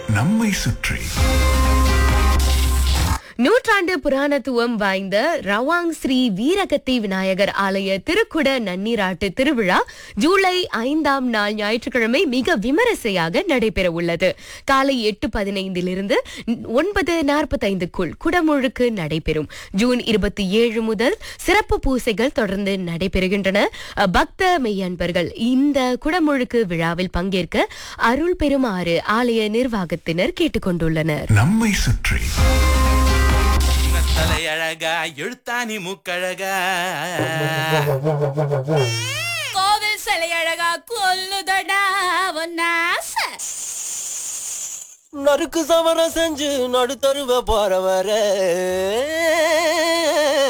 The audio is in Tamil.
நம்மை சுற்றி நூற்றாண்டு புராணத்துவம் வாய்ந்த ரவாங் ஸ்ரீ வீரகத்தி விநாயகர் ஆலய திருக்குட நன்னீராட்டு திருவிழா ஜூலை ஐந்தாம் நாள் ஞாயிற்றுக்கிழமை மிக விமரிசையாக நடைபெற உள்ளது காலை எட்டு பதினைந்திலிருந்து ஒன்பது நாற்பத்தைந்துக்குள் குடமுழுக்கு நடைபெறும் ஜூன் இருபத்தி ஏழு முதல் சிறப்பு பூசைகள் தொடர்ந்து நடைபெறுகின்றன பக்த மெய்யன்பர்கள் இந்த குடமுழுக்கு விழாவில் பங்கேற்க அருள் பெறுமாறு ஆலய நிர்வாகத்தினர் கேட்டுக்கொண்டுள்ளனர் நம்மை சுற்றி தலையழகா எழுத்தாணி மூக்கழகா கோவில் சிலை அழகா கொல்லுதடா ஒன்னாச நறுக்கு சமரம் செஞ்சு நடுத்தருவ போறவர